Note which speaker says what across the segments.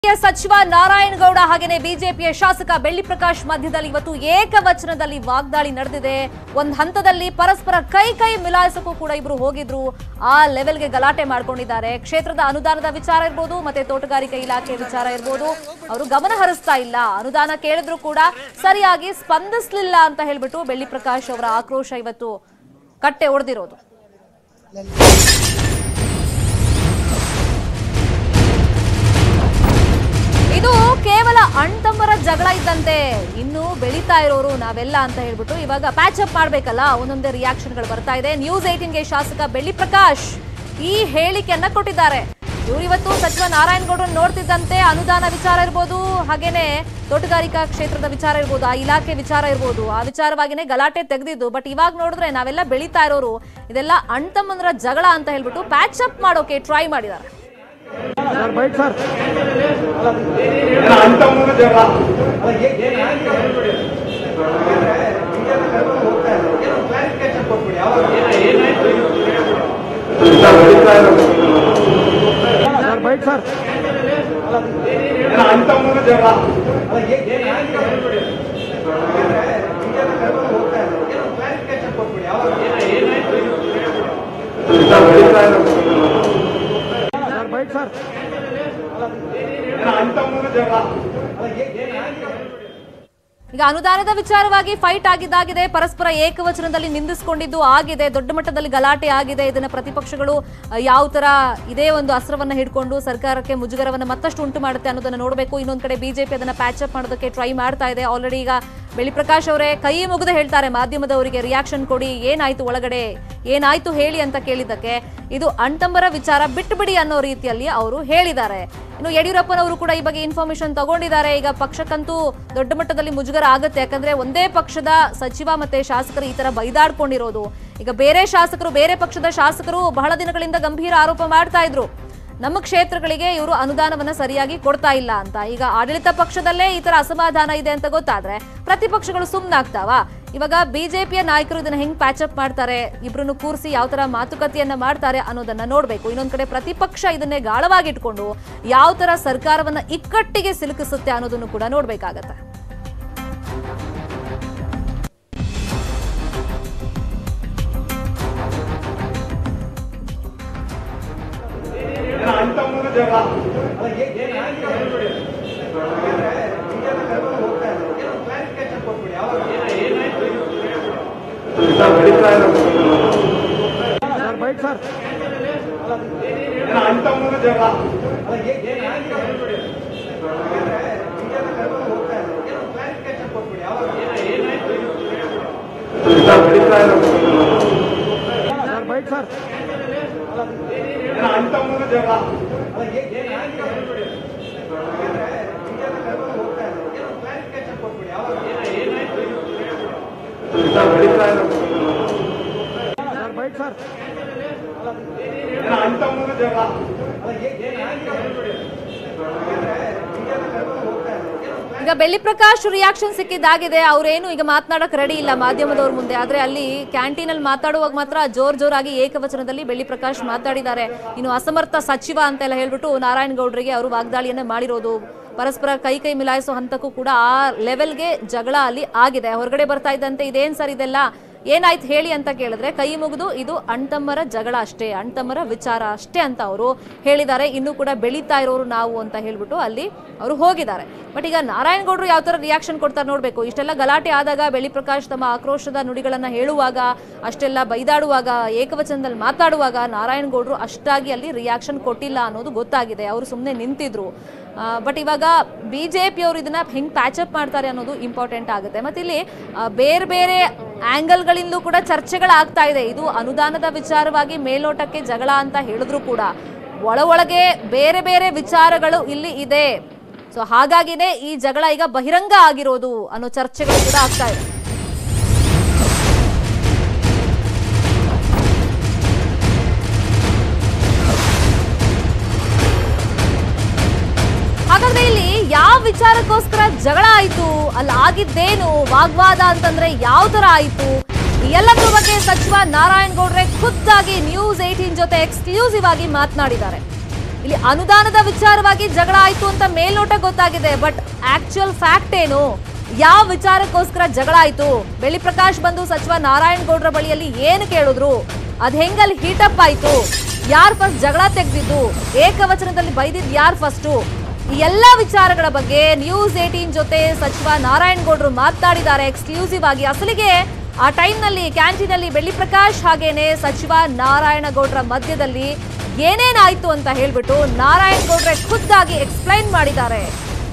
Speaker 1: ಬಿಜೆಪಿಯ ಸಚಿವ ನಾರಾಯಣಗೌಡ ಹಾಗೇನೆ ಬಿಜೆಪಿಯ ಶಾಸಕ ಬೆಳ್ಳಿ ಪ್ರಕಾಶ್ ಮಧ್ಯದಲ್ಲಿ ಇವತ್ತು ಏಕವಚನದಲ್ಲಿ ವಾಗ್ದಾಳಿ ನಡೆದಿದೆ ಒಂದ್ ಹಂತದಲ್ಲಿ ಪರಸ್ಪರ ಕೈ ಕೈ ಮಿಲಾಯಿಸಕ್ಕೂ ಕೂಡ ಇಬ್ರು ಹೋಗಿದ್ರು ಆ ಲೆವೆಲ್ಗೆ ಗಲಾಟೆ ಮಾಡ್ಕೊಂಡಿದ್ದಾರೆ ಕ್ಷೇತ್ರದ ಅನುದಾನದ ವಿಚಾರ ಇರ್ಬೋದು ಮತ್ತೆ ತೋಟಗಾರಿಕೆ ಇಲಾಖೆ ವಿಚಾರ ಇರ್ಬೋದು ಅವರು ಗಮನ ಹರಿಸ್ತಾ ಇಲ್ಲ ಅನುದಾನ ಕೇಳಿದ್ರು ಕೂಡ ಸರಿಯಾಗಿ ಸ್ಪಂದಿಸ್ಲಿಲ್ಲ ಅಂತ ಹೇಳ್ಬಿಟ್ಟು ಬೆಳ್ಳಿ ಪ್ರಕಾಶ್ ಅವರ ಆಕ್ರೋಶ ಇವತ್ತು ಕಟ್ಟೆ ಒಡೆದಿರೋದು ಇದು ಕೇವಲ ಅಣ್ತಮ್ಮರ ಜಗಳ ಇದ್ದಂತೆ ಇನ್ನು ಬೆಳೀತಾ ಇರೋರು ನಾವೆಲ್ಲ ಅಂತ ಹೇಳ್ಬಿಟ್ಟು ಇವಾಗ ಪ್ಯಾಚ್ ಅಪ್ ಮಾಡ್ಬೇಕಲ್ಲ ಒಂದೊಂದೇ ರಿಯಾಕ್ಷನ್ಗಳು ಬರ್ತಾ ಇದೆ ನ್ಯೂಸ್ ಏಟೀನ್ಗೆ ಶಾಸಕ ಬೆಳ್ಳಿ ಪ್ರಕಾಶ್ ಈ ಹೇಳಿಕೆಯನ್ನ ಕೊಟ್ಟಿದ್ದಾರೆ ಇವರು ಇವತ್ತು ಸಚಿವ ನಾರಾಯಣಗೌಡರನ್ನು ನೋಡ್ತಿದ್ದಂತೆ ಅನುದಾನ ವಿಚಾರ ಇರ್ಬೋದು ಹಾಗೇನೆ ತೋಟಗಾರಿಕಾ ಕ್ಷೇತ್ರದ ವಿಚಾರ ಇರ್ಬೋದು ಆ ಇಲಾಖೆ ವಿಚಾರ ಇರ್ಬೋದು ಆ ವಿಚಾರವಾಗಿನೇ ಗಲಾಟೆ ತೆಗೆದಿದ್ದು ಬಟ್ ಇವಾಗ ನೋಡಿದ್ರೆ ನಾವೆಲ್ಲ ಬೆಳೀತಾ ಇರೋರು ಇದೆಲ್ಲ ಅಣ್ತಮ್ಮಂದ್ರ ಜಗಳ ಅಂತ ಹೇಳ್ಬಿಟ್ಟು ಪ್ಯಾಚ್ ಅಪ್ ಮಾಡೋಕೆ ಟ್ರೈ ಮಾಡಿದ್ದಾರೆ
Speaker 2: ಸರ್ ಬೈಟ್ ಸರ್
Speaker 3: ಅಂತ ಮುಂದೆ ಜಗಳ
Speaker 2: ಸರ್ ಬೈಟ್ ಸರ್
Speaker 3: ಅಂತ ಮುಂದೆ ಜಗಳ
Speaker 2: ಸರ್ ಬೈಟ್ ಸರ್
Speaker 3: ಅಂತ ಮುಂದೆ ಜಗಳ
Speaker 1: ಈಗ ಅನುದಾನದ ವಿಚಾರವಾಗಿ ಫೈಟ್ ಆಗಿದ್ದಾಗಿದೆ ಪರಸ್ಪರ ಏಕವಚನದಲ್ಲಿ ನಿಂದಿಸಿಕೊಂಡಿದ್ದು ಆಗಿದೆ ದೊಡ್ಡ ಮಟ್ಟದಲ್ಲಿ ಗಲಾಟೆ ಆಗಿದೆ ಇದನ್ನ ಪ್ರತಿಪಕ್ಷಗಳು ಅಹ್, ಯಾವ ತರ ಇದೇ ಒಂದು ಅಸ್ತ್ರವನ್ನ ಹಿಡ್ಕೊಂಡು ಸರ್ಕಾರಕ್ಕೆ ಮುಜುಗರವನ್ನ ಮತ್ತಷ್ಟು ಉಂಟು ಮಾಡುತ್ತೆ ಅನ್ನೋದನ್ನ ನೋಡಬೇಕು ಇನ್ನೊಂದ್ ಕಡೆ ಬಿಜೆಪಿ ಅದನ್ನ ಪ್ಯಾಚ್ ಅಪ್ ಮಾಡೋದಕ್ಕೆ ಟ್ರೈ ಮಾಡ್ತಾ ಇದೆ ಆಲ್ರೆಡಿ ಈಗ ಬೆಳಿ ಪ್ರಕಾಶ್ ಅವರೇ ಕೈ ಮುಗಿದು ಹೇಳ್ತಾರೆ ಮಾಧ್ಯಮದವರಿಗೆ ರಿಯಾಕ್ಷನ್ ಕೊಡಿ ಏನಾಯ್ತು ಒಳಗಡೆ ಏನಾಯ್ತು ಹೇಳಿ ಅಂತ ಕೇಳಿದ್ದಕ್ಕೆ ಇದು ಅಣ್ತಂಬರ ವಿಚಾರ ಬಿಟ್ಟುಬಿಡಿ ಅನ್ನೋ ರೀತಿಯಲ್ಲಿ ಅವರು ಹೇಳಿದ್ದಾರೆ ಇನ್ನು ಯಡಿಯೂರಪ್ಪನವರು ಕೂಡ ಈ ಬಗ್ಗೆ ಇನ್ಫಾರ್ಮೇಶನ್ ತಗೊಂಡಿದ್ದಾರೆ ಈಗ ಪಕ್ಷಕ್ಕಂತೂ ದೊಡ್ಡ ಮಟ್ಟದಲ್ಲಿ ಮುಜುಗರ ಆಗುತ್ತೆ ಯಾಕಂದ್ರೆ ಒಂದೇ ಪಕ್ಷದ ಸಚಿವ ಮತ್ತೆ ಶಾಸಕರು ಈ ತರ ಬೈದಾಡ್ಕೊಂಡಿರೋದು ಈಗ ಬೇರೆ ಶಾಸಕರು ಬೇರೆ ಪಕ್ಷದ ಶಾಸಕರು ಬಹಳ ದಿನಗಳಿಂದ ಗಂಭೀರ ಆರೋಪ ಮಾಡ್ತಾ ಇದ್ರು ನಮ್ಮ ಕ್ಷೇತ್ರಗಳಿಗೆ ಇವರು ಅನುದಾನವನ್ನ ಸರಿಯಾಗಿ ಕೊಡ್ತಾ ಇಲ್ಲ ಅಂತ ಈಗ ಆಡಳಿತ ಪಕ್ಷದಲ್ಲೇ ಈ ತರ ಅಸಮಾಧಾನ ಇದೆ ಅಂತ ಗೊತ್ತಾದ್ರೆ ಪ್ರತಿಪಕ್ಷಗಳು ಸುಮ್ಮನಾಗ್ತಾವ ಇವಾಗ ಬಿಜೆಪಿಯ ನಾಯಕರು ಇದನ್ನ ಹೆಂಗ್ ಪ್ಯಾಚ್ ಅಪ್ ಮಾಡ್ತಾರೆ ಇಬ್ರನ್ನು ಕೂರಿಸಿ ಯಾವ ತರ ಮಾತುಕತೆಯನ್ನ ಮಾಡ್ತಾರೆ ಅನ್ನೋದನ್ನ ನೋಡ್ಬೇಕು ಇನ್ನೊಂದ್ ಕಡೆ ಪ್ರತಿಪಕ್ಷ ಇದನ್ನೇ ಗಾಳವಾಗಿಟ್ಕೊಂಡು ಯಾವ ತರ ಸರ್ಕಾರವನ್ನ ಇಕ್ಕಟ್ಟಿಗೆ ಸಿಲುಕಿಸುತ್ತೆ ಅನ್ನೋದನ್ನು ಕೂಡ ನೋಡ್ಬೇಕಾಗತ್ತೆ
Speaker 3: ಅಂತ ಮುಂದೆ ಜಗಳ
Speaker 2: ಸರ್ ಬೈಟ್ ಸರ್
Speaker 3: ಅಂತ ಮುಂದೆ ಜಗಳ
Speaker 2: ಸರ್ ಬೈಟ್ ಸರ್
Speaker 3: ಅಂತ ಮುಂದೆ ಜಗಳ
Speaker 2: ಸರ್ ಬೈಟ್ ಸರ್
Speaker 3: ಅಂತ ಮುಂದೆ ಜಗಳ
Speaker 1: ಈಗ ಬೆಳ್ಳಿ ಪ್ರಕಾಶ್ ರಿಯಾಕ್ಷನ್ ಸಿಕ್ಕಿದ್ದಾಗಿದೆ ಅವ್ರೇನು ಈಗ ಮಾತನಾಡಕ್ ರೆಡಿ ಇಲ್ಲ ಮಾಧ್ಯಮದವ್ರ ಮುಂದೆ ಆದ್ರೆ ಅಲ್ಲಿ ಕ್ಯಾಂಟೀನ್ ಅಲ್ಲಿ ಮಾತಾಡುವಾಗ ಮಾತ್ರ ಜೋರ್ ಜೋರಾಗಿ ಏಕವಚನದಲ್ಲಿ ಬೆಳ್ಳಿ ಪ್ರಕಾಶ್ ಮಾತಾಡಿದ್ದಾರೆ ಇನ್ನು ಅಸಮರ್ಥ ಸಚಿವ ಅಂತೆಲ್ಲ ಹೇಳ್ಬಿಟ್ಟು ನಾರಾಯಣಗೌಡರಿಗೆ ಅವರು ವಾಗ್ದಾಳಿಯನ್ನ ಮಾಡಿರೋದು ಪರಸ್ಪರ ಕೈ ಕೈ ಮಿಲಾಯಿಸೋ ಹಂತಕ್ಕೂ ಕೂಡ ಆ ಲೆವೆಲ್ಗೆ ಜಗಳ ಅಲ್ಲಿ ಆಗಿದೆ ಹೊರಗಡೆ ಬರ್ತಾ ಇದ್ದಂತೆ ಇದೇನ್ ಸರ್ ಇದೆಲ್ಲ ಏನಾಯ್ತು ಹೇಳಿ ಅಂತ ಕೇಳಿದ್ರೆ ಕೈ ಮುಗಿದು ಇದು ಅಣ್ತಮ್ಮರ ಜಗಳ ಅಷ್ಟೇ ಅಣ್ತಮ್ಮರ ವಿಚಾರ ಅಷ್ಟೇ ಅಂತ ಅವರು ಹೇಳಿದ್ದಾರೆ ಇನ್ನು ಕೂಡ ಬೆಳೀತಾ ಇರೋರು ನಾವು ಅಂತ ಹೇಳ್ಬಿಟ್ಟು ಅಲ್ಲಿ ಅವರು ಹೋಗಿದ್ದಾರೆ ಬಟ್ ಈಗ ನಾರಾಯಣಗೌಡರು ಯಾವ ತರ ರಿಯಾಕ್ಷನ್ ಕೊಡ್ತಾರೆ ನೋಡ್ಬೇಕು ಇಷ್ಟೆಲ್ಲ ಗಲಾಟೆ ಆದಾಗ ಬೆಳ್ಳಿ ಪ್ರಕಾಶ್ ತಮ್ಮ ಆಕ್ರೋಶದ ನುಡಿಗಳನ್ನ ಹೇಳುವಾಗ ಅಷ್ಟೆಲ್ಲ ಬೈದಾಡುವಾಗ ಏಕವಚನದಲ್ಲಿ ಮಾತಾಡುವಾಗ ನಾರಾಯಣಗೌಡರು ಅಷ್ಟಾಗಿ ಅಲ್ಲಿ ರಿಯಾಕ್ಷನ್ ಕೊಟ್ಟಿಲ್ಲ ಅನ್ನೋದು ಗೊತ್ತಾಗಿದೆ ಅವರು ಸುಮ್ಮನೆ ನಿಂತಿದ್ರು ಬಟ್ ಇವಾಗ ಬಿಜೆಪಿ ಅವರು ಇದನ್ನ ಹೆಂಗ್ ಪ್ಯಾಚ್ ಅಪ್ ಮಾಡ್ತಾರೆ ಅನ್ನೋದು ಇಂಪಾರ್ಟೆಂಟ್ ಆಗುತ್ತೆ ಮತ್ತೆ ಇಲ್ಲಿ ಆ, ಬೇರೆ ಬೇರೆ ಆಂಗಲ್ಗಳಿಂದಲೂ ಕೂಡ ಚರ್ಚೆಗಳಾಗ್ತಾ ಇದೆ ಇದು ಅನುದಾನದ ವಿಚಾರವಾಗಿ ಮೇಲ್ನೋಟಕ್ಕೆ ಜಗಳ ಅಂತ ಹೇಳಿದ್ರು ಕೂಡ ಒಳ ಒಳಗೆ ಬೇರೆ ಬೇರೆ ವಿಚಾರಗಳು ಇಲ್ಲಿ ಇದೆ ಸೊ ಹಾಗಾಗಿನೇ ಈ ಜಗಳ ಈಗ ಬಹಿರಂಗ ಆಗಿರೋದು ಅನ್ನೋ ಚರ್ಚೆಗಳು ಕೂಡ ಆಗ್ತಾ ಇದೆ ಹಾಗಾದ್ರೆ ಇಲ್ಲಿ ಯಾವ ವಿಚಾರಕ್ಕೋಸ್ಕರ ಜಗಳ ಆಯ್ತು ಅಲ್ಲಿ ಆಗಿದ್ದೇನು ವಾಗ್ವಾದ ಅಂತಂದ್ರೆ ಯಾವ ತರ ಆಯ್ತು ಈ ಎಲ್ಲದರ ಬಗ್ಗೆ ಸಚಿವ ನಾರಾಯಣ್ ಗೌಡ್ರೆ ಖುದ್ದಾಗಿ ನ್ಯೂಸ್ ಏಟೀನ್ ಜೊತೆ ಎಕ್ಸ್ಕ್ಲೂಸಿವ್ ಆಗಿ ಮಾತನಾಡಿದ್ದಾರೆ ಇಲ್ಲಿ ಅನುದಾನದ ವಿಚಾರವಾಗಿ ಜಗಳ ಆಯ್ತು ಅಂತ ಮೇಲ್ನೋಟ ಗೊತ್ತಾಗಿದೆ ಬಟ್ ಆಕ್ಚುಯಲ್ ಫ್ಯಾಕ್ಟ್ ಏನು ಯಾವ ವಿಚಾರಕ್ಕೋಸ್ಕರ ಜಗಳ ಆಯ್ತು ಬೆಳ್ಳಿ ಪ್ರಕಾಶ್ ಬಂದು ಸಚಿವ ನಾರಾಯಣ್ ಗೌಡ್ರ ಬಳಿಯಲ್ಲಿ ಏನು ಕೇಳಿದ್ರು ಅದ್ ಹೆಂಗಲ್ಲಿ ಹೀಟಪ್ ಆಯ್ತು ಯಾರ್ ಫಸ್ಟ್ ಜಗಳ ತೆಗ್ದಿದ್ದು ಏಕವಚನದಲ್ಲಿ ಬೈದಿದ್ ಯಾರ್ ಫಸ್ಟು ಈ ಎಲ್ಲ ವಿಚಾರಗಳ ಬಗ್ಗೆ ನ್ಯೂಸ್ ಏಟೀನ್ ಜೊತೆ ಸಚಿವ ನಾರಾಯಣ್ ಗೌಡ್ರು ಮಾತನಾಡಿದ್ದಾರೆ ಎಕ್ಸ್ಕ್ಲೂಸಿವ್ ಆಗಿ ಅಸಲಿಗೆ ಆ ಟೈಮ್ನಲ್ಲಿ ಕ್ಯಾಂಟೀನಲ್ಲಿ ಬೆಳ್ಳಿ ಪ್ರಕಾಶ್ ಹಾಗೇನೆ ಸಚಿವ ನಾರಾಯಣ ಗೌಡ್ರ ಮಧ್ಯದಲ್ಲಿ ಏನೇನಾಯ್ತು ಅಂತ ಹೇಳ್ಬಿಟ್ಟು ನಾರಾಯಣ್ ಗೌಡ್ರೆ ಖುದ್ದಾಗಿ ಎಕ್ಸ್ಪ್ಲೈನ್ ಮಾಡಿದ್ದಾರೆ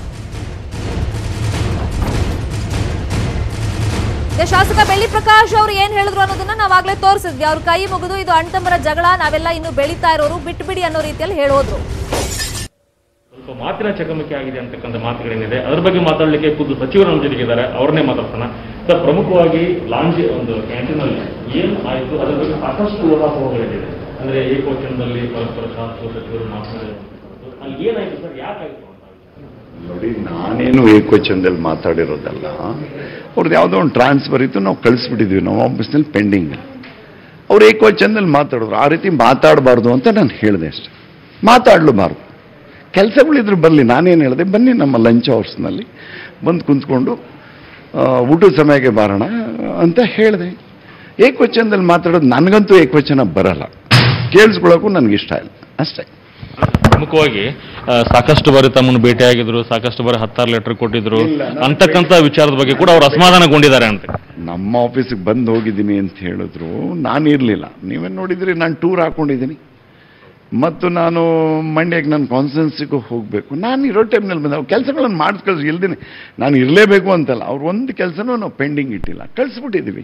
Speaker 1: ಈಗ ಶಾಸಕ ಬೆಳ್ಳಿ ಪ್ರಕಾಶ್ ಅವರು ಏನ್ ಹೇಳಿದ್ರು ಅನ್ನೋದನ್ನ ನಾವಾಗ್ಲೇ ತೋರಿಸಿದ್ವಿ ಅವ್ರ ಕೈ ಮುಗಿದು ಇದು ಅಣ್ತಮ್ಮರ ಜಗಳ ನಾವೆಲ್ಲ ಇನ್ನು ಬೆಳೀತಾ ಇರೋರು ಬಿಟ್ಟು ಬಿಡಿ ಅನ್ನೋ ರೀತಿಯಲ್ಲಿ ಹೇಳೋದ್ರು
Speaker 4: ಸ್ವಲ್ಪ ಮಾತಿನ ಚಕಮಕಿ ಆಗಿದೆ ಅಂತಕ್ಕಂಥ ಮಾತುಗಳೇನಿದೆ ಅದ್ರ ಬಗ್ಗೆ ಮಾತಾಡಲಿಕ್ಕೆ ಖುದ್ದು ಸಚಿವರು ನಮ್ಮ ಜೊತೆಗಿದ್ದಾರೆ ಅವ್ರನ್ನೇ ಮಾತಾಡ್ತಾನ ಸರ್ ಪ್ರಮುಖವಾಗಿ ಲಾಂಜ್ ಒಂದು ಕ್ಯಾಂಟೀನ್ ಅಲ್ಲಿ ಏನ್ ಆಯ್ತು ಅದ್ರ ಬಗ್ಗೆ ಸಾಕಷ್ಟು ಊಹಾಪೋಹಗಳಿದೆ ಅಂದ್ರೆ ಏಕವಚನದಲ್ಲಿ ಪರಸ್ಪರ ಶಾಸಕರು ಸಚಿವರು ಮಾತನಾಡಿರುವಂತದ್ದು ಅಲ್ಲಿ ಏನಾಯ್ತು ಸರ್ ಯಾಕಾಯ್ತು ಅಂತ
Speaker 5: ನೋಡಿ ನಾನೇನು ಏಕವಚನದಲ್ಲಿ ಮಾತಾಡಿರೋದಲ್ಲ ಅವ್ರದ್ದು ಯಾವುದೋ ಒಂದು ಟ್ರಾನ್ಸ್ಫರ್ ಇತ್ತು ನಾವು ಕಳಿಸ್ಬಿಟ್ಟಿದ್ವಿ ನಾವು ಆಫೀಸ್ನಲ್ಲಿ ಪೆಂಡಿಂಗ್ ಅವ್ರು ಏಕವಚನದಲ್ಲಿ ಮಾತಾಡಿದ್ರು ಆ ರೀತಿ ಮಾತಾಡಬಾರ್ದು ಅಂತ ನಾನು ಹೇಳಿದೆ ಅಷ್ಟೆ ಮಾತಾಡಲೂಬಾರ್ದು ಕೆಲಸಗಳಿದ್ರು ಬರಲಿ ನಾನೇನು ಹೇಳಿದೆ ಬನ್ನಿ ನಮ್ಮ ಲಂಚ್ ಅವರ್ಸ್ನಲ್ಲಿ ಬಂದು ಕುಂತ್ಕೊಂಡು ಆ, ಊಟದ ಸಮಯಕ್ಕೆ ಬಾರೋಣ ಅಂತ ಹೇಳಿದೆ ಏಕವಚನದಲ್ಲಿ ಮಾತಾಡೋದು ನನಗಂತೂ ಏಕವಚನ ಬರಲ್ಲ ಕೇಳಿಸ್ಕೊಳ್ಳೋಕ್ಕೂ ನನಗಿಷ್ಟ ಇಲ್ಲ ಅಷ್ಟೇ
Speaker 4: ಪ್ರಮುಖವಾಗಿ ಆ, ಸಾಕಷ್ಟು ಬಾರಿ ತಮ್ಮನ್ನು ಭೇಟಿಯಾಗಿದ್ರು ಸಾಕಷ್ಟು ಬಾರಿ ಹತ್ತಾರು ಲೆಟರ್ ಕೊಟ್ಟಿದ್ರು
Speaker 5: ಇಲ್ಲ, ನಾನು-
Speaker 4: ಅಂತಕ್ಕಂಥ ವಿಚಾರದ ಬಗ್ಗೆ ಕೂಡ ಅವರು ಅಸಮಾಧಾನಗೊಂಡಿದ್ದಾರೆ ಅಂತ
Speaker 5: ನಮ್ಮ ಆಫೀಸಿಗೆ ಬಂದು ಹೋಗಿದ್ದೀನಿ ಅಂತ ಹೇಳಿದ್ರು ನಾನು ಇರಲಿಲ್ಲ ನೀವೇ ನೋಡಿದ್ರಿ ನಾನು ಟೂರ್ ಹಾಕೊಂಡಿದ್ದೀನಿ ಮತ್ತು ನಾನು ಮಂಡ್ಯಕ್ಕೆ ನನ್ನ ಕಾನ್ಫರೆನ್ಸಿಗೂ ಹೋಗಬೇಕು ನಾನು ಇರೋ ಟೈಮ್ನಲ್ಲಿ ಬಂದೆ ಅವ್ರು ಕೆಲಸಗಳನ್ನು ಮಾಡಿಸ್ ಕಳಿಸಿ ಇಲ್ದೇನೆ ನಾನು ಇರಲೇಬೇಕು ಅಂತಲ್ಲ ಅವ್ರು ಒಂದು ಕೆಲಸನೂ ನಾವು ಪೆಂಡಿಂಗ್ ಇಟ್ಟಿಲ್ಲ ಕಳಿಸ್ಬಿಟ್ಟಿದ್ದೀವಿ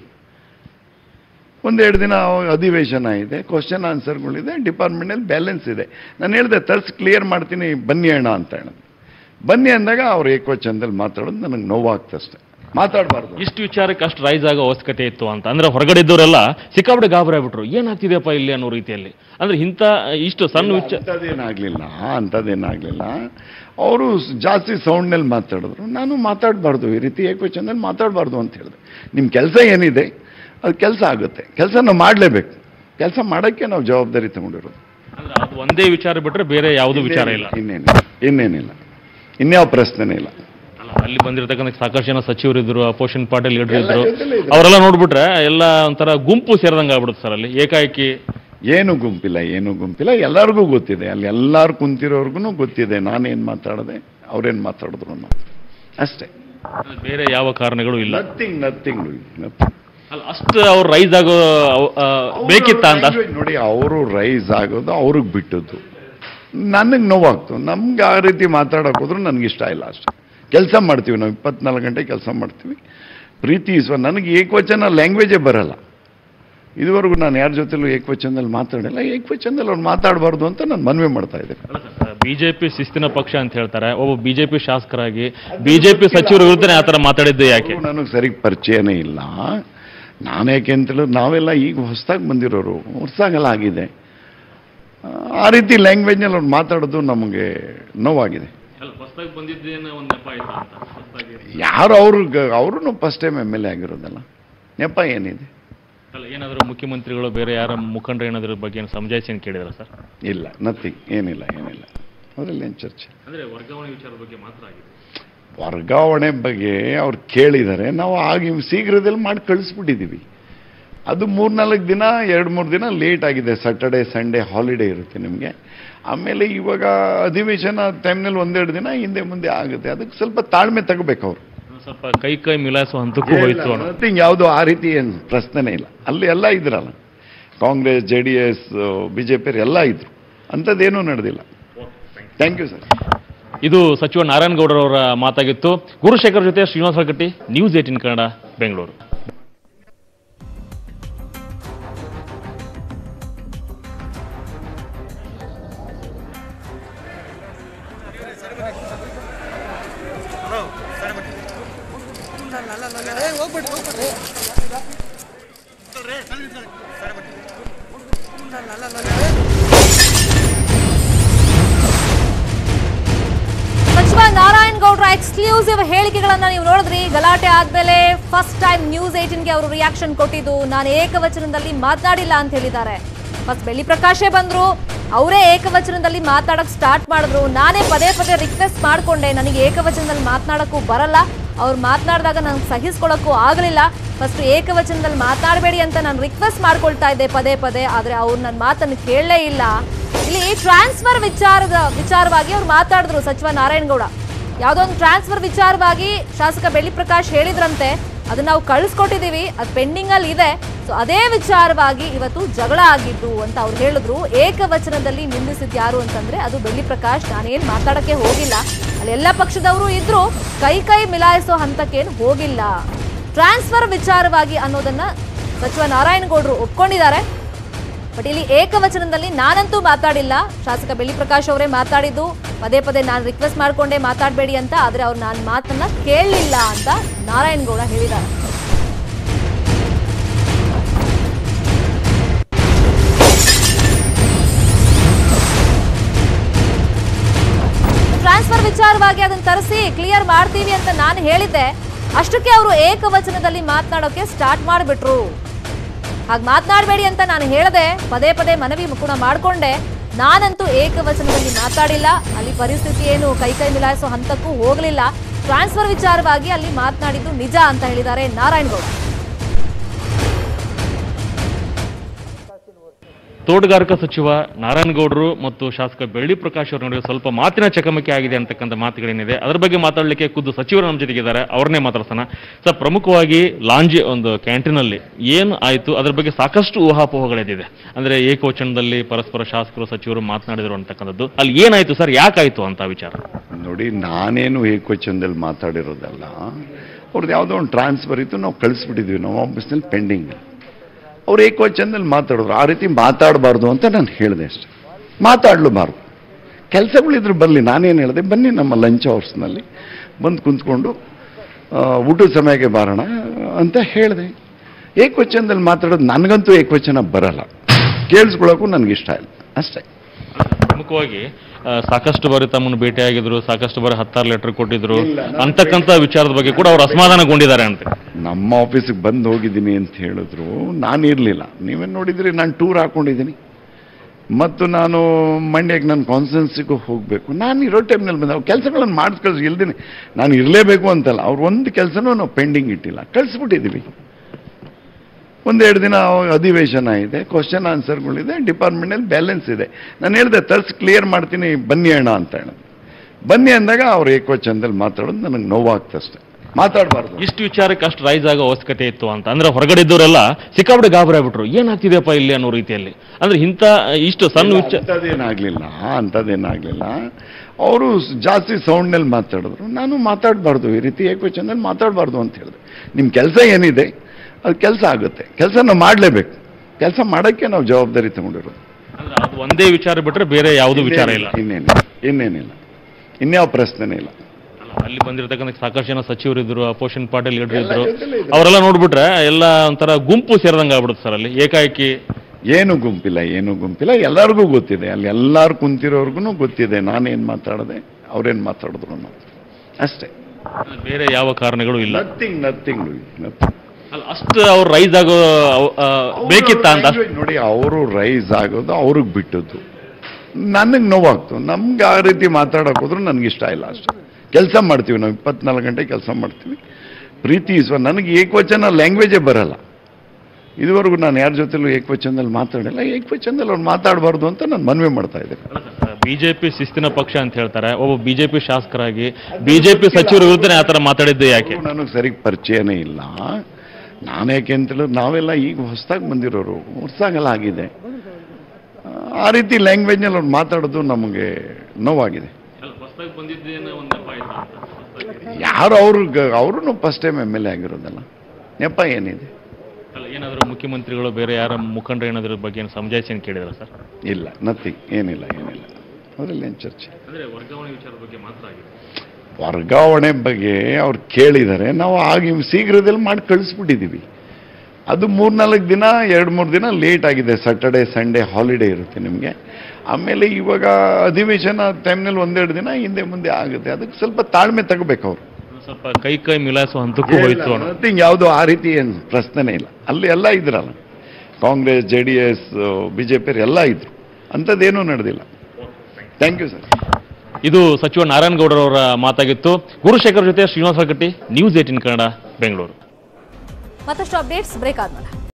Speaker 5: ಒಂದೆರಡು ದಿನ ಅಧಿವೇಶನ ಇದೆ ಕ್ವಶನ್ ಆನ್ಸರ್ಗಳಿದೆ ಡಿಪಾರ್ಟ್ಮೆಂಟಲ್ಲಿ ಬ್ಯಾಲೆನ್ಸ್ ಇದೆ ನಾನು ಹೇಳಿದೆ ತರ್ಸಿ ಕ್ಲಿಯರ್ ಮಾಡ್ತೀನಿ ಬನ್ನಿ ಅಣ್ಣ ಅಂತ ಹೇಳಿದೆ ಬನ್ನಿ ಅಂದಾಗ ಅವ್ರು ಏಕವಚನದಲ್ಲಿ ಮಾತಾಡೋದು ನನಗೆ ನೋವಾಗ್ತಷ್ಟೆ ಮಾತಾಡಬಾರ್ದು
Speaker 4: ಇಷ್ಟು ವಿಚಾರಕ್ಕೆ ಅಷ್ಟು ರೈಸ್ ಆಗೋ ಅವಶ್ಯಕತೆ ಇತ್ತು ಅಂತ ಅಂದ್ರೆ ಹೊರಗಡೆ ಇದ್ದವರೆಲ್ಲ ಸಿಕ್ಕಾಪಟ್ಟೆ ಗಾಬರಿ ಆಗ್ಬಿಟ್ರು ಏನಾಗ್ತಿದೆಯಪ್ಪ ಇಲ್ಲಿ ಅನ್ನೋ ರೀತಿಯಲ್ಲಿ ಅಂದ್ರೆ ಇಂಥ ಇಷ್ಟು ಸಣ್ಣ ವಿಚಾರ
Speaker 5: ಅಂಥದ್ದೇನಾಗಲಿಲ್ಲ ಅಂಥದ್ದೇನಾಗಲಿಲ್ಲ ಅವರು ಜಾಸ್ತಿ ಸೌಂಡ್ನಲ್ಲಿ ಮಾತಾಡಿದ್ರು ನಾನು ಮಾತಾಡಬಾರ್ದು ಈ ರೀತಿ ಏಕವಚನದಲ್ಲಿ ಮಾತಾಡಬಾರ್ದು ಅಂತ ಹೇಳಿದೆ ನಿಮ್ಮ ಕೆಲಸ ಏನಿದೆ ಅದು ಕೆಲಸ ಆಗುತ್ತೆ ಕೆಲಸ ನಾವು ಮಾಡಲೇಬೇಕು ಕೆಲಸ ಮಾಡೋಕ್ಕೆ ನಾವು ಜವಾಬ್ದಾರಿ ತಗೊಂಡಿರೋದು
Speaker 4: ಅಂದ್ರೆ ಅದು ಒಂದೇ ವಿಚಾರ ಬಿಟ್ರೆ ಬೇರೆ ಯಾವುದೂ ವಿಚಾರ ಇಲ್ಲ
Speaker 5: ಇನ್ನೇನಿಲ್ಲ ಇನ್ನೇನಿಲ್ಲ ಇನ್ಯಾವ ಪ್ರಶ್ನೆನೇ ಇಲ್ಲ
Speaker 4: ಅಲ್ಲ, ಅಲ್ಲಿ ಬಂದಿರತಕ್ಕಂಥ ಸಾಕಷ್ಟು ಜನ ಸಚಿವರು ಇದ್ರು ಅಪೋಷನ್ ಪಾರ್ಟಿ ಲೀಡರ್
Speaker 5: ಎಲ್ಲ
Speaker 4: ಇದ್ರು
Speaker 5: ಜೊತೆಲೇ ಇದ್ರು.
Speaker 4: ಅವರೆಲ್ಲ ನೋಡ್ಬಿಟ್ರೆ ಎಲ್ಲ ಒಂಥರ ಗುಂಪು ಸೇರಿದಂಗೆ ಆಗ್ಬಿಡುತ್ತೆ ಸರ್ ಅಲ್ಲಿ ಏಕಾಏಕಿ
Speaker 5: ಏನು ಗುಂಪಿಲ್ಲ ಏನು ಗುಂಪಿಲ್ಲ ಎಲ್ಲರಿಗೂ ಗೊತ್ತಿದೆ ಅಲ್ಲಿ ಎಲ್ಲರೂ ಕುಂತಿರೋರ್ಗು ಗೊತ್ತಿದೆ ನಾನೇನು ಮಾತಾಡಿದೆ ಅವ್ರೇನು ಮಾತಾಡಿದ್ರು ಅನ್ನೋದು ಅಷ್ಟೇ
Speaker 4: ಅಲ್ಲಿ ಬೇರೆ ಯಾವ ಕಾರಣಗಳು ಇಲ್ಲ
Speaker 5: ನಥಿಂಗ್ ನಥಿಂಗ್ ನಥಿಂಗ್
Speaker 4: ಅಲ್ಲ ಅಷ್ಟು ಅವ್ರು ರೈಸ್ ಆಗೋ ಆ, ಬೇಕಿತ್ತ ಅಂತ
Speaker 5: language ನೋಡಿ ಅವರು ರೈಸ್ ಆಗೋದು ಅವ್ರಿಗೆ ಬಿಟ್ಟದ್ದು ನನಗೆ ನೋವಾಗ್ತು ನಮ್ಗೆ ಆ ರೀತಿ ಮಾತಾಡೋಕೆ ಹೋದ್ರು ನನಗೆ ಇಷ್ಟ ಇಲ್ಲ ಅಷ್ಟೇ ಕೆಲಸ ಮಾಡ್ತೀವಿ ನಾವು ಇಪ್ಪತ್ನಾಲ್ಕು ಗಂಟೆ ಕೆಲಸ ಮಾಡ್ತೀವಿ ಪ್ರೀತಿ ಇಸ್ವ ನನಗೆ ಏಕವಚನ ಲ್ಯಾಂಗ್ವೇಜೇ ಬರಲ್ಲ ಇದುವರೆಗೂ ನಾನು ಯಾರ ಜೊತೆಲೂ ಏಕವಚನದಲ್ಲಿ ಮಾತಾಡಿಲ್ಲ ಏಕವಚನದಲ್ಲಿ ಅವ್ರು ಮಾತಾಡಬಾರ್ದು ಅಂತ ನಾನು ಮನವಿ ಮಾಡ್ತಾ ಇದ್ದೀನಿ
Speaker 4: ಬಿಜೆಪಿ ಶಿಸ್ತಿನ ಪಕ್ಷ ಅಂತ ಹೇಳ್ತಾರೆ ಒಬ್ಬ ಬಿಜೆಪಿ ಶಾಸಕರಾಗಿ ಬಿಜೆಪಿ ಸಚಿವರ ವಿರುದ್ಧನೇ ಆತರ ಮಾತಾಡಿದ್ದು ಯಾಕೆ
Speaker 5: ಅವ್ರು ನನಗೆ ಸರಿಗೆ ಪರಿಚಯನೇ ಇಲ್ಲ ನಾನು ಯಾಕೆ ಅಂತ ಹೇಳಿದ್ರೆ ನಾವೆಲ್ಲ ಈಗ ಹೊಸದಾಗಿ ಬಂದಿರೋರು ಹೊಸದಾಗೆಲ್ಲ ಆಗಿದೆ ಆ, ಆ ರೀತಿ ಲ್ಯಾಂಗ್ವೇಜ್ನಲ್ಲಿ ಅವ್ರು ಮಾತಾಡೋದು ನಮಗೆ ನೋವಾಗಿದೆ
Speaker 4: ಹೊಸದಾಗಿ ಬಂದಿದ್ದೇನೆ ಒಂದು ನೆಪ ಆಯ್ತಾ ಅಂತ ಹೊಸ್ದಾಗಿ.
Speaker 5: ಯಾರು ಅವ್ರಿಗೆ ಅವರು first time M L A ಆಗಿರೋದಲ್ಲ ನೆಪ ಏನಿದೆ
Speaker 4: ಅಲ್ಲ ಏನಾದರೂ ಮುಖ್ಯಮಂತ್ರಿಗಳು ಬೇರೆ ಯಾರ ಮುಖಂಡರು ಏನಾದ್ರ ಬಗ್ಗೆ ಏನು ಸಮಜಾಯಿಸಿ ಕೇಳಿದ್ರ ಸರ್
Speaker 5: ಇಲ್ಲ ನಥಿಂಗ್ ಏನಿಲ್ಲ ಏನಿಲ್ಲ ಅದರಲ್ಲಿ ಏನು ಚರ್ಚೆ
Speaker 4: ಅಂದ್ರೆ ವರ್ಗಾವಣೆ ವಿಚಾರದ ಬಗ್ಗೆ ಮಾತ್ರ ಆಗಿದೆ
Speaker 5: ವರ್ಗಾವಣೆ ಬಗ್ಗೆ ಅವ್ರು ಕೇಳಿದ್ದಾರೆ ನಾವು ಆಗಿ ಶೀಘ್ರದಲ್ಲಿ ಮಾಡಿ ಕಳಿಸ್ಬಿಟ್ಟಿದ್ದೀವಿ ಅದು ಮೂರ್ನಾಲ್ಕು ದಿನ ಎರಡು ಮೂರು ದಿನ ಲೇಟ್ ಆಗಿದೆ ಸ್ಯಾಟರ್ಡೆ ಸಂಡೇ ಹಾಲಿಡೇ ಇರುತ್ತೆ ನಿಮಗೆ ಆಮೇಲೆ ಇವಾಗ ಅಧಿವೇಶನ ಟೈಮ್ನಲ್ಲಿ ಒಂದೆರಡು ದಿನ ಹಿಂದೆ ಮುಂದೆ ಆಗುತ್ತೆ ಅದಕ್ಕೆ ಸ್ವಲ್ಪ ತಾಳ್ಮೆ ತಗೋಬೇಕು ಅವರು
Speaker 4: ಒಂದು ಸ್ವಲ್ಪ ಕೈ ಕೈ ಮಿಲಾಯಿಸುವ ಹಂತಕ್ಕೂ ಹೋಯ್ತು ಅನ್ನೋ
Speaker 5: ನಥಿಂಗ್ ಯಾವುದು ಆ ರೀತಿ ಏನು ಪ್ರಶ್ನೆನೇ ಇಲ್ಲ ಅಲ್ಲಿ ಎಲ್ಲ ಇದ್ರಲ್ಲ Congress J D S B J P ಎಲ್ಲ ಇದ್ರು ಅಂಥದ್ದೇನೂ ನಡೆದಿಲ್ಲ ಥ್ಯಾಂಕ್ ಯು ಸರ್
Speaker 4: ಇದು ಸಚಿವ ನಾರಾಯಣಗೌಡರವರ ಮಾತಾಗಿತ್ತು ಗುರುಶೇಖರ್ ಜೊತೆ ಶ್ರೀನಿವಾಸ ಹೊರಗಟ್ಟಿ ನ್ಯೂಸ್ ಏಟಿನ್ ಕನ್ನಡ ಬೆಂಗಳೂರು
Speaker 1: ಸಚಿವ ನಾರಾಯಣ್ ಗೌಡ್ರ ಎಕ್ಸ್ಕ್ಲೂಸಿವ್ ಹೇಳಿಕೆಗಳನ್ನ ನೀವು ನೋಡಿದ್ರಿ ಗಲಾಟೆ ಆದ್ಮೇಲೆ ಫಸ್ಟ್ ಟೈಮ್ ನ್ಯೂಸ್ ಏಟಿನ್ಗೆ ಅವರು ರಿಯಾಕ್ಷನ್ ಕೊಟ್ಟಿದ್ದು ನಾನು ಏಕವಚನದಲ್ಲಿ ಮಾತನಾಡಿಲ್ಲ ಅಂತ ಹೇಳಿದ್ದಾರೆ ಫಸ್ಟ್ ಬೆಳ್ಳಿ ಪ್ರಕಾಶೇ ಬಂದ್ರು ಅವರೇ ಏಕವಚನದಲ್ಲಿ ಮಾತಾಡಕ್ ಸ್ಟಾರ್ಟ್ ಮಾಡಿದ್ರು ನಾನೇ ಪದೇ ಪದೇ ರಿಕ್ವೆಸ್ಟ್ ಮಾಡ್ಕೊಂಡೆ ನನಗೆ ಏಕವಚನದಲ್ಲಿ ಮಾತನಾಡಕ್ಕೂ ಬರಲ್ಲ ಅವ್ರು ಮಾತನಾಡಿದಾಗ ನಂಗೆ ಸಹಿಸ್ಕೊಳಕ್ಕೂ ಆಗಲಿಲ್ಲ ಫಸ್ಟ್ ಏಕವಚನದಲ್ಲಿ ಮಾತಾಡಬೇಡಿ ಅಂತ ನಾನು ರಿಕ್ವೆಸ್ಟ್ ಮಾಡ್ಕೊಳ್ತಾ ಇದ್ದೆ ಪದೇ ಪದೇ ಆದರೆ ಅವ್ರು ನನ್ನ ಮಾತನ್ನು ಕೇಳಲೇ ಇಲ್ಲ ಇಲ್ಲಿ ಟ್ರಾನ್ಸ್ಫರ್ ವಿಚಾರದ ವಿಚಾರವಾಗಿ ಅವ್ರು ಮಾತಾಡಿದ್ರು ಸಚಿವ ನಾರಾಯಣಗೌಡ ಯಾವುದೋ ಒಂದು ಟ್ರಾನ್ಸ್ಫರ್ ವಿಚಾರವಾಗಿ ಶಾಸಕ ಬೆಳ್ಳಿ ಪ್ರಕಾಶ್ ಹೇಳಿದ್ರಂತೆ ಅದನ್ನ ನಾವು ಕಳಿಸ್ಕೊಟ್ಟಿದೀವಿ ಅದು ಪೆಂಡಿಂಗ್ ಅಲ್ಲಿ ಇದೆ ಸೊ ಅದೇ ವಿಚಾರವಾಗಿ ಇವತ್ತು ಜಗಳ ಆಗಿದ್ದು ಅಂತ ಅವ್ರು ಹೇಳಿದ್ರು ಏಕವಚನದಲ್ಲಿ ನಿಂದಿಸಿದ್ ಯಾರು ಅಂತಂದ್ರೆ ಅದು ಬೆಳ್ಳಿ ಪ್ರಕಾಶ್ ನಾನೇನ್ ಮಾತಾಡಕ್ಕೆ ಹೋಗಿಲ್ಲ ಅಲ್ಲಿ ಎಲ್ಲ ಪಕ್ಷದವರು ಇದ್ರು ಕೈ ಕೈ ಮಿಲಾಯಿಸೋ ಹಂತಕ್ಕೇನು ಹೋಗಿಲ್ಲ ಟ್ರಾನ್ಸ್ಫರ್ ವಿಚಾರವಾಗಿ ಅನ್ನೋದನ್ನ ಸಚಿವ ನಾರಾಯಣಗೌಡರು ಒಪ್ಕೊಂಡಿದ್ದಾರೆ ಬಟ್ ಇಲ್ಲಿ ಏಕವಚನದಲ್ಲಿ ನಾನಂತೂ ಮಾತಾಡಿಲ್ಲ ಶಾಸಕ ಬೆಳ್ಳಿ ಪ್ರಕಾಶ್ ಅವರೇ ಮಾತಾಡಿದ್ದು ಪದೇ ಪದೇ ನಾನು ರಿಕ್ವೆಸ್ಟ್ ಮಾಡ್ಕೊಂಡೆ ಮಾತಾಡಬೇಡಿ ಅಂತ ಆದ್ರೆ ಅವ್ರು ನಾನು ಮಾತನ್ನ ಕೇಳಲಿಲ್ಲ ಅಂತ ನಾರಾಯಣಗೌಡ ಹೇಳಿದ್ದಾರೆ ಟ್ರಾನ್ಸ್ಫರ್ ವಿಚಾರವಾಗಿ ಅದನ್ನ ತರಿಸಿ ಕ್ಲಿಯರ್ ಮಾಡ್ತೀವಿ ಅಂತ ನಾನು ಹೇಳಿದ್ದೆ ಅಷ್ಟಕ್ಕೆ ಅವರು ಏಕವಚನದಲ್ಲಿ ಮಾತನಾಡೋಕೆ ಸ್ಟಾರ್ಟ್ ಮಾಡಿಬಿಟ್ರು ಹಾಗೆ ಮಾತನಾಡಬೇಡಿ ಅಂತ ನಾನು ಹೇಳಿದೆ ಪದೇ ಪದೇ ಮನವಿ ಕೂಡ ಮಾಡಿಕೊಂಡೆ ನಾನಂತೂ ಏಕವಚನದಲ್ಲಿ ಮಾತಾಡಿಲ್ಲ ಅಲ್ಲಿ ಪರಿಸ್ಥಿತಿ ಏನು ಕೈ ಕೈ ಮಿಲಾಯಿಸೋ ಹಂತಕ್ಕೂ ಹೋಗಲಿಲ್ಲ ಟ್ರಾನ್ಸ್ಫರ್ ವಿಚಾರವಾಗಿ ಅಲ್ಲಿ ಮಾತನಾಡಿದ್ದು ನಿಜ ಅಂತ ಹೇಳಿದ್ದಾರೆ ನಾರಾಯಣಗೌಡ
Speaker 4: ತೋಟಗಾರಿಕಾ ಸಚಿವ ನಾರಾಯಣಗೌಡರು ಮತ್ತು ಶಾಸಕ ಬೆಳ್ಳಿ ಪ್ರಕಾಶ್ ಅವರ ನಡುವೆ ಸ್ವಲ್ಪ ಮಾತಿನ ಚಕಮಕಿ ಆಗಿದೆ ಅಂತಕ್ಕಂಥ ಮಾತುಗಳೇನಿದೆ ಅದರ ಬಗ್ಗೆ ಮಾತಾಡಲಿಕ್ಕೆ ಖುದ್ದು ಸಚಿವರು ನಮ್ಮ ಜೊತೆಗಿದ್ದಾರೆ ಅವ್ರನ್ನೇ ಮಾತಾಡ್ಸೋಣ ಸರ್ ಪ್ರಮುಖವಾಗಿ ಲಾಂಜಿ ಒಂದು ಕ್ಯಾಂಟೀನಲ್ಲಿ ಏನು ಆಯಿತು ಅದರ ಬಗ್ಗೆ ಸಾಕಷ್ಟು ಊಹಾಪೋಹಗಳೆದಿದೆ ಅಂದ್ರೆ ಏಕವಚನದಲ್ಲಿ ಪರಸ್ಪರ ಶಾಸಕರು ಸಚಿವರು ಮಾತನಾಡಿದರು ಅಂತಕ್ಕಂಥದ್ದು ಅಲ್ಲಿ ಏನಾಯ್ತು ಸರ್ ಯಾಕಾಯ್ತು ಅಂತ ವಿಚಾರ
Speaker 5: ನೋಡಿ ನಾನೇನು ಏಕವಚನದಲ್ಲಿ ಮಾತಾಡಿರೋದಲ್ಲ ಅವ್ರದ್ದು ಯಾವುದೋ ಒಂದು ಟ್ರಾನ್ಸ್ಫರ್ ಇತ್ತು ನಾವು ಕಳಿಸ್ಬಿಟ್ಟಿದ್ವಿ ನಾವು ಆಫೀಸ್ನಲ್ಲಿ ಪೆಂಡಿಂಗ್ ಅವ್ರು ಏಕವಚನದಲ್ಲಿ ಮಾತಾಡಿದ್ರು ಆ ರೀತಿ ಮಾತಾಡಬಾರ್ದು ಅಂತ ನಾನು ಹೇಳಿದೆ ಅಷ್ಟೆ ಮಾತಾಡಲೂಬಾರ್ದು ಕೆಲಸಗಳಿದ್ರು ಬರಲಿ ನಾನೇನು ಹೇಳಿದೆ ಬನ್ನಿ ನಮ್ಮ ಲಂಚ್ ಅವರ್ಸ್ನಲ್ಲಿ ಬಂದು ಕುಂತ್ಕೊಂಡು ಆ, ಊಟದ ಸಮಯಕ್ಕೆ ಬಾರೋಣ ಅಂತ ಹೇಳಿದೆ ಏಕವಚನದಲ್ಲಿ ಮಾತಾಡೋದು ನನಗಂತೂ ಏಕವಚನ ಬರಲ್ಲ ಕೇಳಿಸ್ಕೊಳ್ಳೋಕ್ಕೂ ನನಗಿಷ್ಟ ಇಲ್ಲ ಅಷ್ಟೇ
Speaker 4: ಪ್ರಮುಖವಾಗಿ ಆ, ಸಾಕಷ್ಟು ಬಾರಿ ತಮ್ಮನ್ನು ಭೇಟಿಯಾಗಿದ್ರು ಸಾಕಷ್ಟು ಬಾರಿ ಹತ್ತಾರು ಲೆಟರ್ ಕೊಟ್ಟಿದ್ರು
Speaker 5: ಇಲ್ಲ, ನಾನು-
Speaker 4: ಅಂತಕ್ಕಂಥ ವಿಚಾರದ ಬಗ್ಗೆ ಕೂಡ ಅವರು ಅಸಮಾಧಾನಗೊಂಡಿದ್ದಾರೆ ಅಂತ
Speaker 5: ನಮ್ಮ ಆಫೀಸಿಗೆ ಬಂದು ಹೋಗಿದ್ದೀನಿ ಅಂತ ಹೇಳಿದ್ರು ನಾನು ಇರಲಿಲ್ಲ ನೀವೇನು ನೋಡಿದ್ರಿ ನಾನು ಟೂರ್ ಹಾಕೊಂಡಿದ್ದೀನಿ ಮತ್ತು ನಾನು ಮಂಡ್ಯಕ್ಕೆ ನನ್ನ ಕಾನ್ಫರೆನ್ಸಿಗೂ ಹೋಗಬೇಕು ನಾನು ಇರೋ ಟೈಮ್ನಲ್ಲಿ ಬಂದೆ ಅವ್ರು ಕೆಲಸಗಳನ್ನು ಮಾಡಿ ಕಳ್ಸಿ ಇಲ್ದಿನಿ ನಾನು ಇರಲೇಬೇಕು ಅಂತಲ್ಲ ಅವ್ರು ಒಂದು ಕೆಲಸನೂ ನಾವು ಪೆಂಡಿಂಗ್ ಇಟ್ಟಿಲ್ಲ ಕಳಿಸ್ಬಿಟ್ಟಿದ್ದೀವಿ ಒಂದೆರಡು ದಿನ ಅಧಿವೇಶನ ಇದೆ ಕ್ವಶನ್ ಆನ್ಸರ್ಗಳಿದೆ ಡಿಪಾರ್ಟ್ಮೆಂಟಲ್ಲಿ ಬ್ಯಾಲೆನ್ಸ್ ಇದೆ ನಾನು ಹೇಳಿದೆ ತರ್ಸಿ ಕ್ಲಿಯರ್ ಮಾಡ್ತೀನಿ ಬನ್ನಿ ಅಣ್ಣ ಅಂತ ಹೇಳಿದೆ ಬನ್ನಿ ಅಂದಾಗ ಅವ್ರು ಏಕವಚನದಲ್ಲಿ ಮಾತಾಡೋದು ನನಗೆ ನೋವಾಗ್ತಷ್ಟೆ ಮಾತಾಡಬಾರ್ದು
Speaker 4: ಇಷ್ಟು ವಿಚಾರಕ್ಕೆ ಅಷ್ಟು ರೈಸ್ ಆಗೋ ಅವಶ್ಯಕತೆ ಇತ್ತು ಅಂತ ಅಂದ್ರೆ ಹೊರಗಡೆ ಇದ್ದವರೆಲ್ಲ ಸಿಕ್ಕಾಪಟ್ಟೆ ಗಾಬರಿ ಆಗ್ಬಿಟ್ರು ಏನಾಗ್ತಿದೆಯಪ್ಪ ಇಲ್ಲಿ ಅನ್ನೋ ರೀತಿಯಲ್ಲಿ ಅಂದ್ರೆ ಇಂಥ ಇಷ್ಟು ಸಣ್ಣ ವಿಚಾರ
Speaker 5: ಅಂಥದ್ದೇನಾಗಲಿಲ್ಲ ಅಂಥದ್ದೇನಾಗಲಿಲ್ಲ ಅವರು ಜಾಸ್ತಿ ಸೌಂಡ್ನಲ್ಲಿ ಮಾತಾಡಿದ್ರು ನಾನು ಮಾತಾಡಬಾರ್ದು ಈ ರೀತಿ ಏಕವಚನದಲ್ಲಿ ಮಾತಾಡಬಾರ್ದು ಅಂತ ಹೇಳಿದೆ ನಿಮ್ಮ ಕೆಲಸ ಏನಿದೆ ಅದು ಕೆಲಸ ಆಗುತ್ತೆ ಕೆಲಸ ನಾವು ಮಾಡಲೇಬೇಕು ಕೆಲಸ ಮಾಡೋಕ್ಕೆ ನಾವು ಜವಾಬ್ದಾರಿ ತಗೊಂಡಿರೋದು
Speaker 4: ಅಂದ್ರೆ ಅದು ಒಂದೇ ವಿಚಾರ ಬಿಟ್ರೆ ಬೇರೆ ಯಾವುದೂ ವಿಚಾರ ಇಲ್ಲ
Speaker 5: ಇನ್ನೇನಿಲ್ಲ ಇನ್ನೇನಿಲ್ಲ ಇನ್ಯಾವ ಪ್ರಶ್ನೆನೇ ಇಲ್ಲ
Speaker 4: ಅಲ್ಲ, ಅಲ್ಲಿ ಬಂದಿರತಕ್ಕಂಥ ಸಾಕಷ್ಟು ಜನ ಸಚಿವರಿದ್ರು ಅಪೋಷನ್ ಪಾರ್ಟಿ ಲೀಡರ್
Speaker 5: ಎಲ್ಲ
Speaker 4: ಇದ್ರು
Speaker 5: ಜೊತೆಲೇ ಇದ್ರು.
Speaker 4: ಅವರೆಲ್ಲ ನೋಡ್ಬಿಟ್ರೆ ಎಲ್ಲ ಒಂಥರ ಗುಂಪು ಸೇರಿದಂಗೆ ಆಗ್ಬಿಡುತ್ತೆ ಸರ್ ಅಲ್ಲಿ ಏಕಾಏಕಿ
Speaker 5: ಏನು ಗುಂಪಿಲ್ಲ ಏನು ಗುಂಪಿಲ್ಲ ಎಲ್ಲರಿಗೂ ಗೊತ್ತಿದೆ ಅಲ್ಲಿ ಎಲ್ಲರೂ ಕುಂತಿರೋರ್ಗು ಗೊತ್ತಿದೆ ನಾನೇನು ಮಾತಾಡಿದೆ ಅವ್ರೇನು ಮಾತಾಡಿದ್ರು ಅನ್ನೋದು ಅಷ್ಟೇ
Speaker 4: ಬೇರೆ ಯಾವ ಕಾರಣಗಳು ಇಲ್ಲ
Speaker 5: ನಥಿಂಗ್ ನಥಿಂಗ್ ನಥಿಂಗ್
Speaker 4: ಅಲ್ಲ ಅಷ್ಟು ಅವ್ರು ರೈಸ್ ಆಗೋ ಅವ್- ಆ, ಬೇಕಿತ್ತ ಅಂತ
Speaker 5: Language ನೋಡಿ ಅವರು ರೈಸ್ ಆಗೋದು ಅವ್ರಿಗೆ ಬಿಟ್ಟದ್ದು ನನಗೆ ನೋವಾಗ್ತು ನಮ್ಗೆ ಆ ರೀತಿ ಮಾತಾಡೋಕೆ ಹೋದ್ರು ನನಗೆ ಇಷ್ಟ ಇಲ್ಲ ಅಷ್ಟೇ ಕೆಲಸ ಮಾಡ್ತೀವಿ ನಾವು ಇಪ್ಪತ್ನಾಲ್ಕು ಗಂಟೆ ಕೆಲಸ ಮಾಡ್ತೀವಿ ಪ್ರೀತಿ ಇಸ್ವ ನನಗೆ ಏಕವಚನ ಲ್ಯಾಂಗ್ವೇಜೇ ಬರಲ್ಲ ಇದುವರೆಗೂ ನಾನು ಯಾರ ಜೊತೆಲೂ ಏಕವಚನದಲ್ಲಿ ಮಾತಾಡಿಲ್ಲ ಏಕವಚನದಲ್ಲಿ ಅವ್ರು ಮಾತಾಡಬಾರ್ದು ಅಂತ ನಾನು ಮನವಿ ಮಾಡ್ತಾ ಇದ್ದೆ
Speaker 4: ಬಿಜೆಪಿ ಶಿಸ್ತಿನ ಪಕ್ಷ ಅಂತ ಹೇಳ್ತಾರೆ ಒಬ್ಬ ಬಿಜೆಪಿ ಶಾಸಕರಾಗಿ ಬಿಜೆಪಿ ಸಚಿವರ ವಿರುದ್ಧನೇ ಆತರ ಮಾತಾಡಿದ್ದು ಯಾಕೆ
Speaker 5: ನನಗೆ ಸರಿಗೆ ಪರಿಚಯನೇ ಇಲ್ಲ ನಾನು ಯಾಕೆ ಅಂತ ಹೇಳಿದ್ರೆ ನಾವೆಲ್ಲ ಈಗ ಹೊಸದಾಗಿ ಬಂದಿರೋರು ಹೊಸದಾಗೆಲ್ಲ ಆಗಿದೆ ಆ ರೀತಿ ಲ್ಯಾಂಗ್ವೇಜ್ನಲ್ಲಿ ಅವ್ರು ಮಾತಾಡೋದು ನಮಗೆ ನೋವಾಗಿದೆ ಯಾರು ಅವ್ರಿಗೆ ಅವರು first time M L A ಆಗಿರೋದಲ್ಲ ನೆಪ ಏನಿದೆ
Speaker 4: ಅಲ್ಲ, ಏನಾದ್ರು ಮುಖ್ಯಮಂತ್ರಿಗಳು ಬೇರೆ ಯಾರ ಮುಖಂಡರು ಏನಾದ್ರ ಬಗ್ಗೆ ಏನು ಸಮಜಾಯಿಸಿ ಕೇಳಿದ್ರ ಸರ್
Speaker 5: ಇಲ್ಲ ನಥಿಂಗ್ ಏನಿಲ್ಲ ಏನಿಲ್ಲ ಅದರಲ್ಲಿ ಏನು ಚರ್ಚೆ
Speaker 4: ಅಂದ್ರೆ ವರ್ಗಾವಣೆ ವಿಚಾರದ ಬಗ್ಗೆ ಮಾತ್ರ ಆಗಿದೆ
Speaker 5: ವರ್ಗಾವಣೆ ಬಗ್ಗೆ ಅವ್ರು ಕೇಳಿದ್ದಾರೆ ನಾವು ಆಗ ಶೀಘ್ರದಲ್ಲಿ ಮಾಡಿ ಕಳಿಸ್ಬಿಟ್ಟಿದ್ದೀವಿ ಅದು ಮೂರ್ನಾಲ್ಕು ದಿನ ಎರಡು ಮೂರು ದಿನ ಲೇಟ್ ಆಗಿದೆ ಸ್ಯಾಟರ್ಡೆ ಸಂಡೇ ಹಾಲಿಡೇ ಇರುತ್ತೆ ನಿಮಗೆ ಆಮೇಲೆ ಇವಾಗ ಅಧಿವೇಶನ ಟೈಮ್ನಲ್ಲಿ ಒಂದೆರಡು ದಿನ ಹಿಂದೆ ಮುಂದೆ ಆಗುತ್ತೆ ಅದಕ್ಕೆ ಸ್ವಲ್ಪ ತಾಳ್ಮೆ ತಗೋಬೇಕು ಅವರು
Speaker 4: ಸ್ವಲ್ಪ ಕೈ ಕೈ ಮಿಲಾಯಿಸುವ ಹಂತಕ್ಕೂ ಹೋಯ್ತು ಅನ್ನೋ
Speaker 5: ನಥಿಂಗ್ ಯಾವುದು ಆ ರೀತಿ ಏನು ಪ್ರಶ್ನೆನೇ ಇಲ್ಲ ಅಲ್ಲಿ ಎಲ್ಲ ಇದ್ರಲ್ಲ Congress J D S B J ಪಿಯರು ಎಲ್ಲ ಇದ್ರು ಅಂಥದ್ದೇನೂ ನಡೆದಿಲ್ಲ ಥ್ಯಾಂಕ್ ಯು ಸರ್
Speaker 4: ಇದು ಸಚಿವ ನಾರಾಯಣಗೌಡರವರ ಮಾತಾಗಿತ್ತು ಗುರುಶೇಖರ್ ಜೊತೆ ಶ್ರೀನಿವಾಸ ಕಟ್ಟಿ ನ್ಯೂಸ್ ಏಟಿನ್ ಕನ್ನಡ ಬೆಂಗಳೂರು
Speaker 1: ಮತ್ತಷ್ಟು ಅಪ್ಡೇಟ್ಸ್ ಬ್ರೇಕ್ ಆದ್ಮೇಲೆ